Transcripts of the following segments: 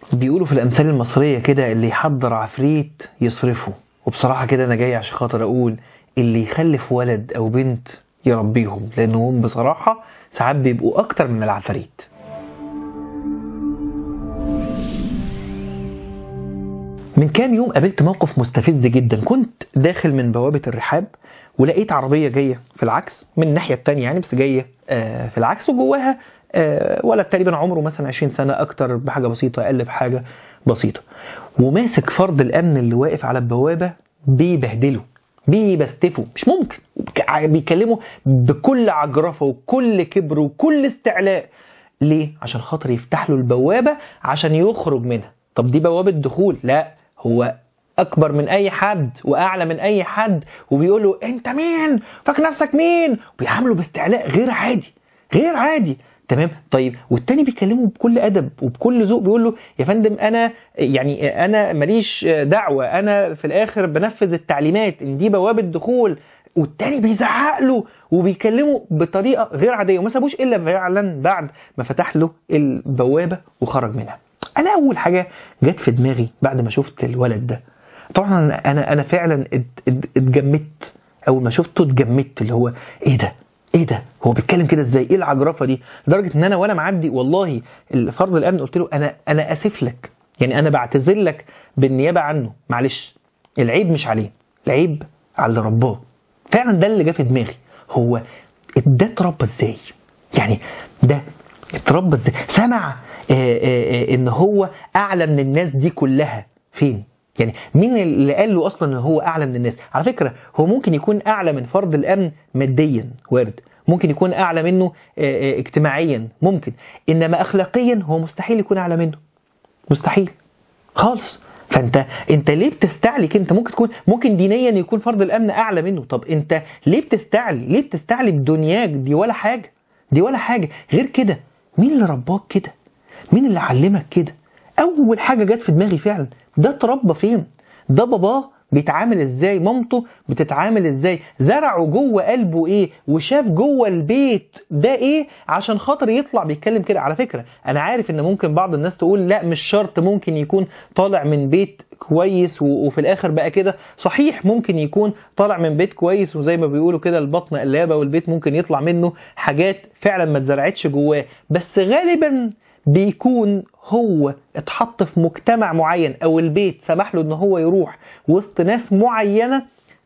بيقولوا في الامثال المصريه كده اللي يحضر عفريت يصرفه وبصراحه كده انا جاي عشان خاطر اقول اللي يخلف ولد او بنت يربيهم لانهم بصراحه ساعات بيبقوا اكتر من العفاريت من كام يوم قابلت موقف مستفز جدا كنت داخل من بوابة الرحاب ولقيت عربية جاية في العكس من الناحية التانية يعني بس جاية آه، في العكس وجواها آه، ولد تقريبا عمره مثلا 20 سنة أكتر بحاجة بسيطة أقل بحاجة بسيطة وماسك فرد الأمن اللي واقف على البوابة بيبهدله بيبستفه مش ممكن بيكلمه بكل عجرفة وكل كبر وكل استعلاء ليه؟ عشان خاطر يفتح له البوابة عشان يخرج منها طب دي بوابة دخول لا هو اكبر من اي حد واعلى من اي حد وبيقول له انت مين فاكر نفسك مين وبيعامله باستعلاء غير عادي غير عادي تمام طيب والتاني بيكلمه بكل ادب وبكل ذوق بيقول له يا فندم انا يعني انا ماليش دعوه انا في الاخر بنفذ التعليمات ان دي بوابه دخول والتاني بيزعق له وبيكلمه بطريقه غير عاديه وما سابوش الا فعلا بعد ما فتح له البوابه وخرج منها انا اول حاجه جت في دماغي بعد ما شفت الولد ده طبعا انا انا انا فعلا ات- ات- اتجمدت اول ما شفته اتجمدت اللي هو ايه ده ايه ده هو بيتكلم كده ازاي ايه العجرفه دي لدرجه ان انا وانا معدي والله فرد الامن قلت له انا انا اسف لك يعني انا بعتذر لك بالنيابه عنه معلش العيب مش عليه العيب على اللي رباه فعلا ده اللي جه في دماغي هو ده اتربى ازاي يعني ده اتربى ازاي سمع آه، آه، آه، ان هو اعلى من الناس دي كلها فين يعني مين اللي قال له اصلا ان هو اعلى من الناس على فكره هو ممكن يكون اعلى من فرد الامن ماديا وارد ممكن يكون اعلى منه آه، آه، اجتماعيا ممكن انما اخلاقيا هو مستحيل يكون اعلى منه مستحيل خالص فانت انت ليه بتستعلي كده انت ممكن تكون ممكن دينيا يكون فرد الامن اعلى منه طب انت ليه بتستعلي ليه بتستعلي بدنياك دي ولا حاجه دي ولا حاجه غير كده مين اللي رباك كده مين اللي علمك كده اول حاجه جت في دماغي فعلا ده اتربى فين ده باباه بيتعامل ازاي مامته بتتعامل ازاي زرعه جوه قلبه ايه وشاف جوه البيت ده ايه عشان خاطر يطلع بيتكلم كده على فكره انا عارف ان ممكن بعض الناس تقول لا مش شرط ممكن يكون طالع من بيت كويس و- وفي الاخر بقى كده صحيح ممكن يكون طالع من بيت كويس وزي ما بيقولوا كده البطن قلابه والبيت ممكن يطلع منه حاجات فعلا ما اتزرعتش جواه بس غالبا بيكون هو اتحط في مجتمع معين او البيت سمح له ان هو يروح وسط ناس معينه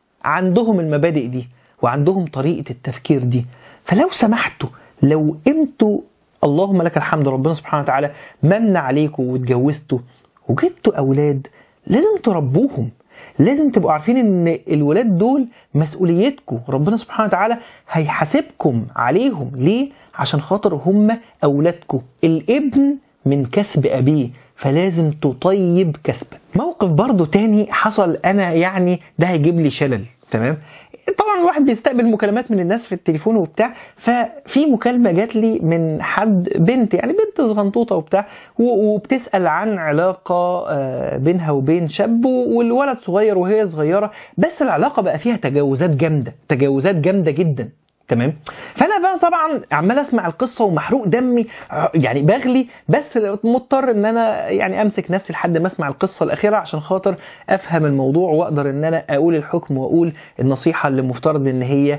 عندهم المبادئ دي وعندهم طريقه التفكير دي فلو سمحتوا لو انتوا اللهم لك الحمد ربنا سبحانه وتعالى من عليكم واتجوزتوا وجبتوا اولاد لازم تربوهم لازم تبقوا عارفين ان الولاد دول مسؤوليتكم ربنا سبحانه وتعالى هيحاسبكم عليهم ليه عشان خاطر هم اولادكم الابن من كسب ابيه فلازم تطيب كسبه موقف برضو تاني حصل انا يعني ده هيجيب لي شلل تمام طبعا الواحد بيستقبل مكالمات من الناس في التليفون وبتاع ففي مكالمه جات لي من حد بنت يعني بنت صغنطوطه وبتاع و- وبتسال عن علاقه آه، بينها وبين شاب والولد صغير وهي صغيره بس العلاقه بقى فيها تجاوزات جامده تجاوزات جامده جدا تمام فانا بقى طبعا عمال اسمع القصه ومحروق دمي آه، يعني بغلي بس مضطر ان انا يعني امسك نفسي لحد ما اسمع القصه الاخيره عشان خاطر افهم الموضوع واقدر ان انا اقول الحكم واقول النصيحه اللي مفترض ان هي آه،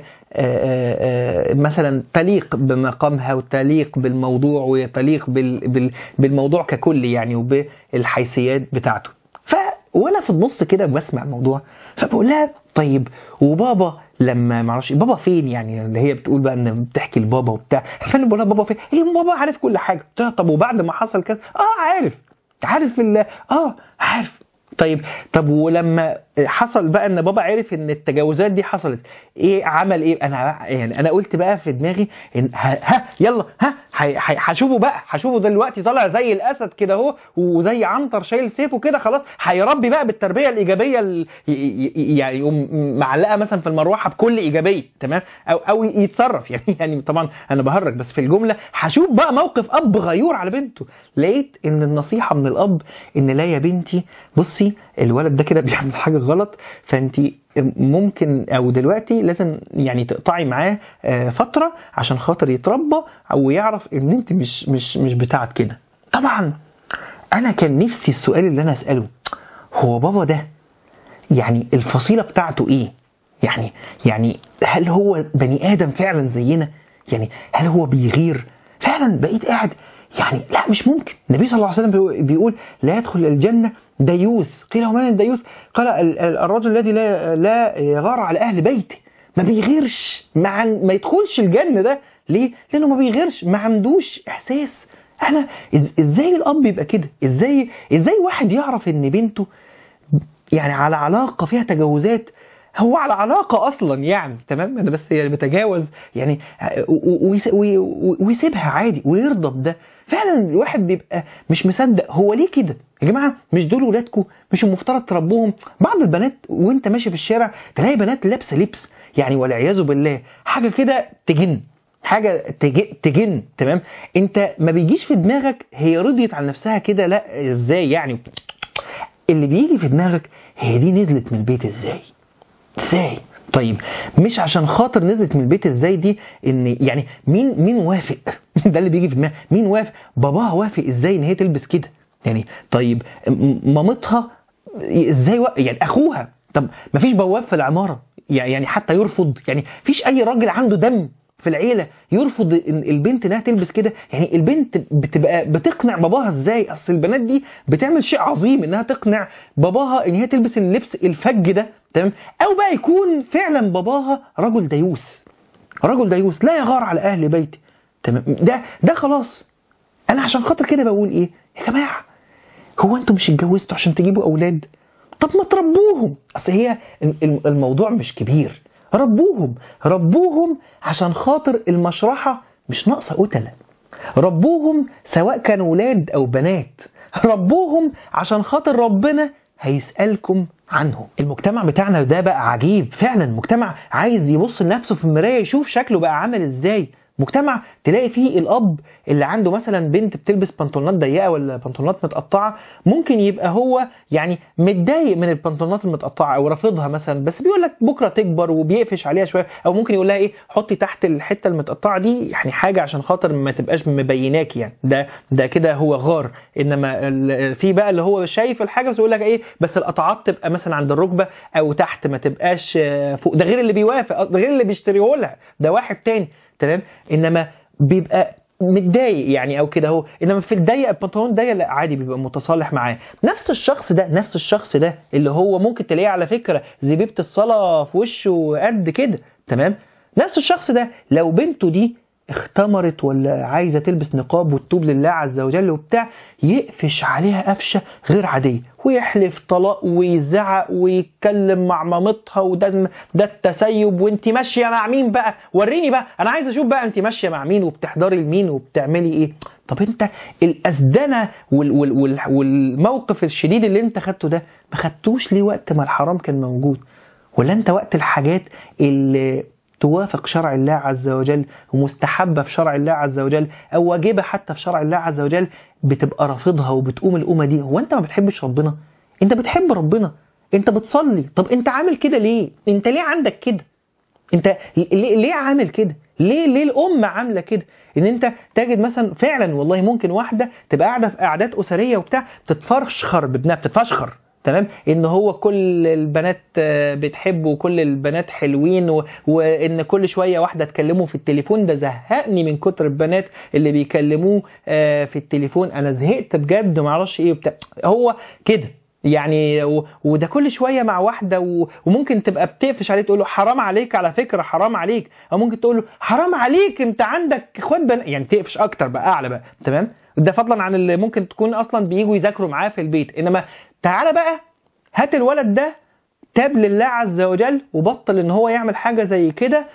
آه، آه، مثلا تليق بمقامها وتليق بالموضوع وتليق بال- بال- بالموضوع ككل يعني وبالحيثيات بتاعته ف وانا في النص كده بسمع الموضوع فبقول لها طيب وبابا لما معرفش بابا فين يعني اللي هي بتقول بقى ان بتحكي لبابا وبتاع فانا بقول لها بابا فين هي بابا عارف كل حاجه قلت لها طب وبعد ما حصل كذا اه عارف عارف ال اه عارف طيب طب ولما حصل بقى ان بابا عرف ان التجاوزات دي حصلت ايه عمل ايه انا يعني انا قلت بقى في دماغي ان ها, ها يلا ها هي- هي- هشوفه بقى هشوفه دلوقتي طالع زي الاسد كده اهو وزي عنتر شايل سيفه كده خلاص هيربي بقى بالتربيه الايجابيه ال- ي- ي- يعني يقوم معلقه مثلا في المروحه بكل ايجابيه تمام او او يتصرف يعني يعني طبعا انا بهرج بس في الجمله هشوف بقى موقف اب غيور على بنته لقيت ان النصيحه من الاب ان لا يا بنتي بصي الولد ده كده بيعمل حاجه غلط فانت ممكن او دلوقتي لازم يعني تقطعي معاه آه، فتره عشان خاطر يتربى او يعرف ان انت مش مش مش بتاعت كده طبعا انا كان نفسي السؤال اللي انا اساله هو بابا ده يعني الفصيله بتاعته ايه يعني يعني هل هو بني ادم فعلا زينا يعني هل هو بيغير فعلا بقيت قاعد يعني لا مش ممكن النبي صلى الله عليه وسلم بيقول لا يدخل الجنه ديوث قيل ومن الديوث قال الرجل الذي لا لا يغار على اهل بيته ما بيغيرش مع ما يدخلش الجنه ده ليه لانه ما بيغيرش ما عندوش احساس انا ازاي الاب يبقى كده ازاي ازاي واحد يعرف ان بنته يعني على علاقه فيها تجاوزات هو على علاقة أصلا يعني تمام أنا بس يعني بتجاوز يعني ويسيبها عادي ويرضى بده فعلا الواحد بيبقى مش مصدق هو ليه كده يا جماعة مش دول ولادكم مش المفترض تربوهم بعض البنات وانت ماشي في الشارع تلاقي بنات لابسة لبس يعني والعياذ بالله حاجة كده تجن حاجة تجن تمام انت ما بيجيش في دماغك هي رضيت عن نفسها كده لا ازاي يعني اللي بيجي في دماغك هي دي نزلت من البيت ازاي ازاي طيب مش عشان خاطر نزلت من البيت ازاي دي ان يعني مين مين وافق ده اللي بيجي في دماغك مين وافق باباها وافق ازاي ان هي تلبس كده يعني طيب مامتها ازاي و... يعني اخوها طب ما فيش بواب في العماره يعني حتى يرفض يعني فيش اي راجل عنده دم في العيلة يرفض البنت انها تلبس كده يعني البنت بتبقى بتقنع باباها ازاي اصل البنات دي بتعمل شيء عظيم انها تقنع باباها ان هي تلبس اللبس الفج ده تمام او بقى يكون فعلا باباها رجل ديوث رجل ديوث لا يغار على اهل بيته تمام ده ده خلاص انا عشان خاطر كده بقول ايه يا جماعه هو انتوا مش اتجوزتوا عشان تجيبوا اولاد طب ما تربوهم اصل هي الموضوع مش كبير ربوهم ربوهم عشان خاطر المشرحة مش ناقصة قتلة ربوهم سواء كانوا ولاد أو بنات ربوهم عشان خاطر ربنا هيسألكم عنهم المجتمع بتاعنا ده بقى عجيب فعلا مجتمع عايز يبص لنفسه في المراية يشوف شكله بقى عامل ازاي مجتمع تلاقي فيه الاب اللي عنده مثلا بنت بتلبس بنطلونات ضيقه ولا بنطلونات متقطعه ممكن يبقى هو يعني متضايق من البنطلونات المتقطعه او رافضها مثلا بس بيقول لك بكره تكبر وبيقفش عليها شويه او ممكن يقول لها ايه حطي تحت الحته المتقطعه دي يعني حاجه عشان خاطر ما تبقاش مبيناك يعني ده ده كده هو غار انما في بقى اللي هو شايف الحاجه بس يقول لك ايه بس القطعات تبقى مثلا عند الركبه او تحت ما تبقاش فوق ده غير اللي بيوافق ده غير اللي بيشتريه لها ده واحد تاني تمام انما بيبقى متضايق يعني او كده هو انما في الضيق البنطلون الضيق لا عادي بيبقى متصالح معاه نفس الشخص ده نفس الشخص ده اللي هو ممكن تلاقيه على فكره زبيبه الصلاه في وشه قد كده تمام نفس الشخص ده لو بنته دي اختمرت ولا عايزه تلبس نقاب وتتوب لله عز وجل وبتاع يقفش عليها قفشه غير عاديه ويحلف طلاق ويزعق ويتكلم مع مامتها وده ده التسيب وانت ماشيه مع مين بقى وريني بقى انا عايز اشوف بقى انت ماشيه مع مين وبتحضري لمين وبتعملي ايه طب انت الاسدنه وال وال وال والموقف الشديد اللي انت خدته ده ما خدتوش ليه وقت ما الحرام كان موجود ولا انت وقت الحاجات اللي توافق شرع الله عز وجل ومستحبة في شرع الله عز وجل أو واجبة حتى في شرع الله عز وجل بتبقى رافضها وبتقوم الأمة دي هو أنت ما بتحبش ربنا أنت بتحب ربنا أنت بتصلي طب أنت عامل كده ليه أنت ليه عندك كده أنت ليه, ليه عامل كده ليه ليه الأمة عاملة كده ان انت تجد مثلا فعلا والله ممكن واحده تبقى قاعده في قعدات اسريه وبتاع تتفشخر بابنها بتتفشخر تمام ان هو كل البنات بتحبه وكل البنات حلوين و... وان كل شويه واحده تكلمه في التليفون ده زهقني من كتر البنات اللي بيكلموه في التليفون انا زهقت بجد ما اعرفش ايه وبتاع هو كده يعني و... وده كل شويه مع واحده و... وممكن تبقى بتقفش عليه تقول له حرام عليك على فكره حرام عليك او ممكن تقول له حرام عليك انت عندك اخوات بنات يعني تقفش اكتر بقى اعلى بقى تمام ده فضلا عن اللي ممكن تكون اصلا بييجوا يذاكروا معاه في البيت انما تعالى بقى هات الولد ده تاب لله عز وجل وبطل ان هو يعمل حاجة زي كده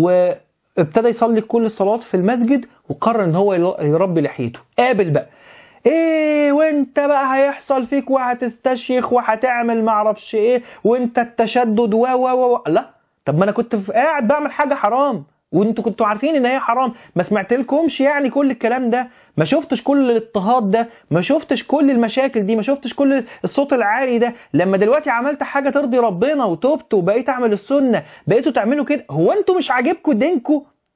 وابتدى يصلي كل الصلوات في المسجد وقرر ان هو يربي لحيته قابل بقى ايه وانت بقى هيحصل فيك وهتستشيخ وهتعمل معرفش ايه وانت التشدد و و و لا طب ما انا كنت قاعد بعمل حاجة حرام وانتوا كنتوا عارفين ان هي حرام ما سمعت لكمش يعني كل الكلام ده ما شفتش كل الاضطهاد ده ما شفتش كل المشاكل دي ما شفتش كل الصوت العالي ده لما دلوقتي عملت حاجه ترضي ربنا وتوبت وبقيت اعمل السنه بقيتوا تعملوا كده هو انتوا مش عاجبكم دينكم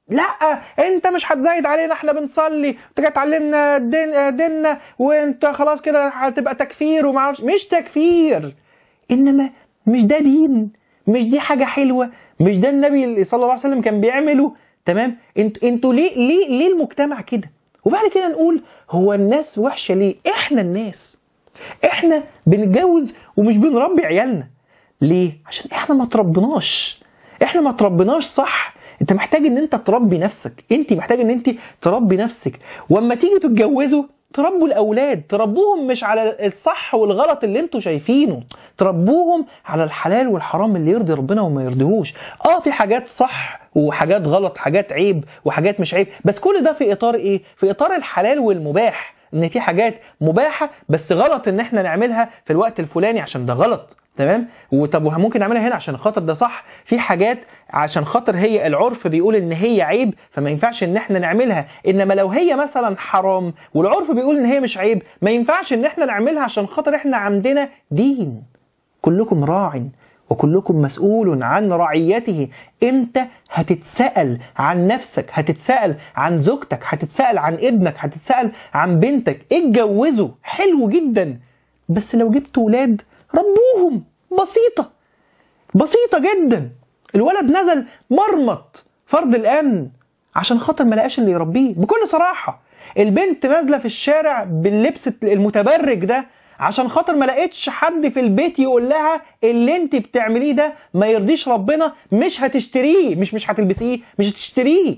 لا انت مش هتزايد علينا احنا بنصلي انت جاي تعلمنا دين ديننا وانت خلاص كده هتبقى تكفير وما اعرفش مش تكفير انما مش ده دين مش دي حاجه حلوه مش ده النبي صلى الله عليه وسلم كان بيعمله تمام انت انتوا ليه ليه ليه المجتمع كده وبعد كده نقول هو الناس وحشه ليه احنا الناس احنا بنتجوز ومش بنربي عيالنا ليه عشان احنا ما تربناش احنا ما تربناش صح انت محتاج ان انت تربي نفسك انت محتاج ان انت تربي نفسك واما تيجي تتجوزوا تربوا الاولاد تربوهم مش على الصح والغلط اللي انتوا شايفينه تربوهم على الحلال والحرام اللي يرضي ربنا وما يرضيهوش اه في حاجات صح وحاجات غلط حاجات عيب وحاجات مش عيب بس كل ده في اطار ايه في اطار الحلال والمباح ان في حاجات مباحه بس غلط ان احنا نعملها في الوقت الفلاني عشان ده غلط تمام وطب ممكن نعملها هنا عشان خاطر ده صح في حاجات عشان خاطر هي العرف بيقول ان هي عيب فما ينفعش ان احنا نعملها انما لو هي مثلا حرام والعرف بيقول ان هي مش عيب ما ينفعش ان احنا نعملها عشان خاطر احنا عندنا دين كلكم راع وكلكم مسؤول عن رعيته انت هتتسأل عن نفسك هتتسأل عن زوجتك هتتسأل عن ابنك هتتسأل عن بنتك اتجوزوا حلو جدا بس لو جبت ولاد ربوهم بسيطة بسيطة جدا الولد نزل مرمط فرض الأمن عشان خاطر ما لقاش اللي يربيه بكل صراحة البنت نازلة في الشارع باللبس المتبرج ده عشان خاطر ما لقيتش حد في البيت يقول لها اللي انت بتعمليه ده ما يرضيش ربنا مش هتشتريه مش مش هتلبسيه مش هتشتريه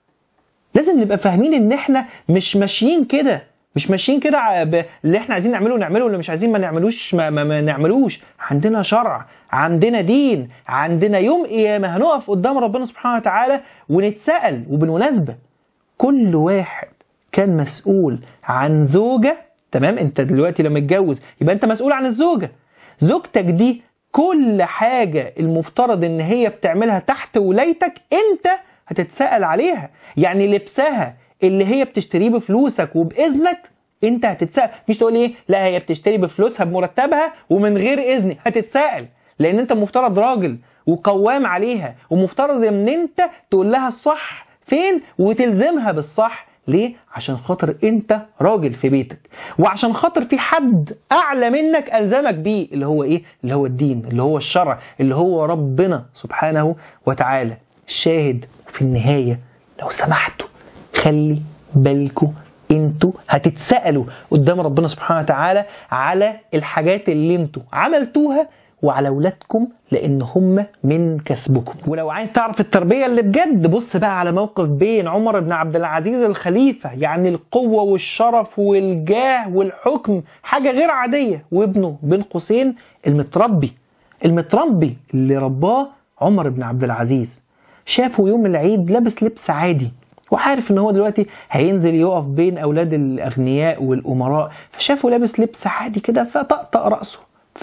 لازم نبقى فاهمين ان احنا مش ماشيين كده مش ماشيين كده اللي احنا عايزين نعمله نعمله واللي مش عايزين ما نعملوش ما, ما, ما نعملوش عندنا شرع عندنا دين عندنا يوم قيامه هنقف قدام ربنا سبحانه وتعالى ونتسأل وبالمناسبة كل واحد كان مسؤول عن زوجة تمام انت دلوقتي لما تتجوز يبقى انت مسؤول عن الزوجة زوجتك دي كل حاجة المفترض ان هي بتعملها تحت ولايتك انت هتتسأل عليها يعني لبسها اللي هي بتشتريه بفلوسك وباذنك انت هتتسأل مش تقول ايه لا هي بتشتري بفلوسها بمرتبها ومن غير اذني هتتسأل لان انت مفترض راجل وقوام عليها ومفترض ان انت تقول لها الصح فين وتلزمها بالصح ليه؟ عشان خاطر انت راجل في بيتك وعشان خاطر في حد اعلى منك الزمك بيه اللي هو ايه؟ اللي هو الدين اللي هو الشرع اللي هو ربنا سبحانه وتعالى الشاهد في النهاية لو سمحتوا خلي بالكوا انتوا هتتسألوا قدام ربنا سبحانه وتعالى على الحاجات اللي انتوا عملتوها وعلى اولادكم لان هم من كسبكم ولو عايز تعرف التربيه اللي بجد بص بقى على موقف بين عمر بن عبد العزيز الخليفه يعني القوه والشرف والجاه والحكم حاجه غير عاديه وابنه بين قوسين المتربي المتربي اللي رباه عمر بن عبد العزيز شافه يوم العيد لابس لبس عادي وعارف ان هو دلوقتي هينزل يقف بين اولاد الاغنياء والامراء فشافه لابس لبس عادي كده فطقطق راسه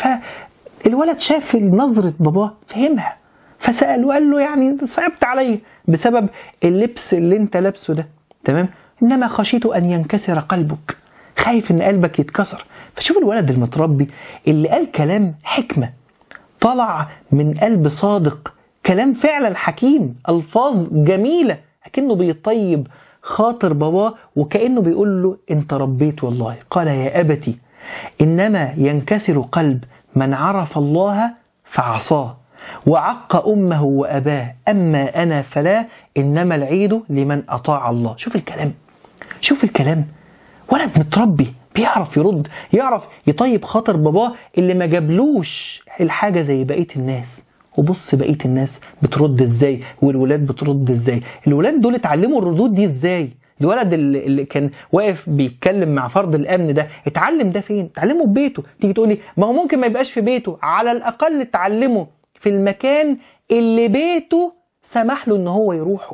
فالولد شاف نظره باباه فهمها فسال وقال له يعني صعبت عليا بسبب اللبس اللي انت لابسه ده تمام انما خشيت ان ينكسر قلبك خايف ان قلبك يتكسر فشوف الولد المتربي اللي قال كلام حكمه طلع من قلب صادق كلام فعلا حكيم الفاظ جميله اكنه بيطيب خاطر باباه وكانه بيقول له انت ربيت والله قال يا ابتي انما ينكسر قلب من عرف الله فعصاه وعق امه واباه اما انا فلا انما العيد لمن اطاع الله شوف الكلام شوف الكلام ولد متربي بيعرف يرد يعرف يطيب خاطر باباه اللي ما جابلوش الحاجه زي بقيه الناس وبص بقيه الناس بترد ازاي والولاد بترد ازاي الولاد دول اتعلموا الردود دي ازاي الولد اللي اللي كان واقف بيتكلم مع فرد الامن ده اتعلم ده فين اتعلمه في بيته تيجي تقولي ما هو ممكن ما يبقاش في بيته على الاقل اتعلمه في المكان اللي بيته سمح له ان هو يروحه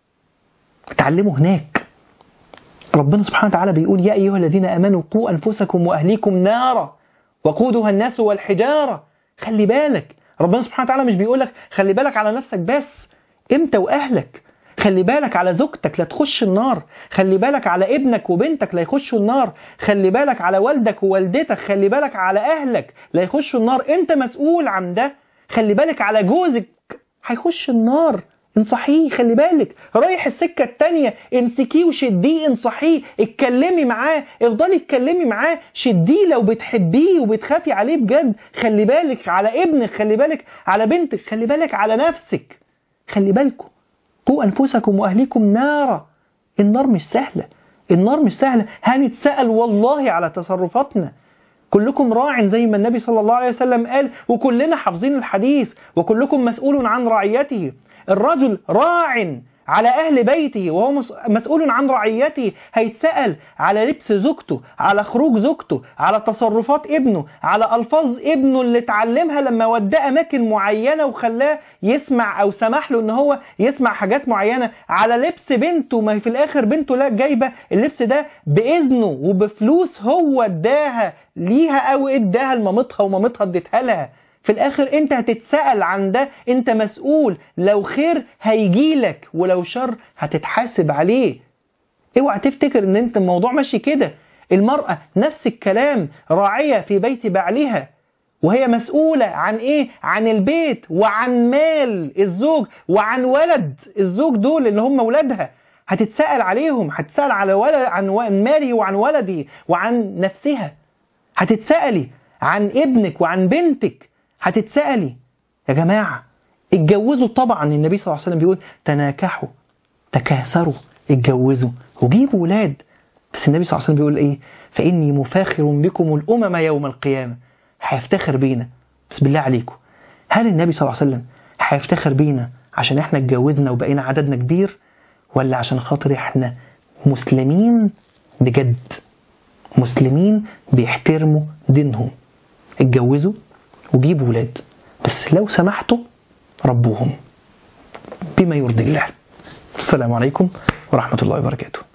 اتعلمه هناك ربنا سبحانه وتعالى بيقول يا ايها الذين امنوا قوا انفسكم واهليكم نارا وقودها الناس والحجاره خلي بالك ربنا سبحانه وتعالى مش بيقول لك خلي بالك على نفسك بس انت واهلك خلي بالك على زوجتك لا تخش النار خلي بالك على ابنك وبنتك لا يخشوا النار خلي بالك على والدك ووالدتك خلي بالك على اهلك لا يخشوا النار انت مسؤول عن ده خلي بالك على جوزك هيخش النار انصحيه خلي بالك رايح السكة التانية امسكيه وشديه انصحيه اتكلمي معاه افضلي اتكلمي معاه شديه لو بتحبيه وبتخافي عليه بجد خلي بالك على ابنك خلي بالك على بنتك خلي بالك على نفسك خلي بالكم قوا أنفسكم وأهليكم نارا النار مش سهلة النار مش سهلة هنتسأل والله على تصرفاتنا كلكم راع زي ما النبي صلى الله عليه وسلم قال وكلنا حافظين الحديث وكلكم مسؤول عن رعيته الرجل راع على أهل بيته وهو مسؤول عن رعيته هيتسأل على لبس زوجته على خروج زوجته على تصرفات ابنه على ألفاظ ابنه اللي اتعلمها لما وداه أماكن معينة وخلاه يسمع أو سمح له إن هو يسمع حاجات معينة على لبس بنته ما في الآخر بنته لا جايبة اللبس ده بإذنه وبفلوس هو اداها ليها أو اداها لمامتها ومامتها اديتها لها في الاخر انت هتتسأل عن ده انت مسؤول لو خير هيجيلك ولو شر هتتحاسب عليه اوعى تفتكر ان انت الموضوع ماشي كده المرأة نفس الكلام راعية في بيت بعلها وهي مسؤولة عن ايه عن البيت وعن مال الزوج وعن ولد الزوج دول اللي هم ولادها هتتسأل عليهم هتتسأل على ولد عن ماله وعن ولده وعن نفسها هتتسألي عن ابنك وعن بنتك هتتسألي يا جماعة اتجوزوا طبعا النبي صلى الله عليه وسلم بيقول تناكحوا تكاثروا اتجوزوا وجيبوا ولاد بس النبي صلى الله عليه وسلم بيقول ايه فإني مفاخر بكم الأمم يوم القيامة هيفتخر بينا بس بالله عليكم هل النبي صلى الله عليه وسلم هيفتخر بينا عشان احنا اتجوزنا وبقينا عددنا كبير ولا عشان خاطر احنا مسلمين بجد مسلمين بيحترموا دينهم اتجوزوا وجيبوا ولاد بس لو سمحتوا ربوهم بما يرضي الله السلام عليكم ورحمة الله وبركاته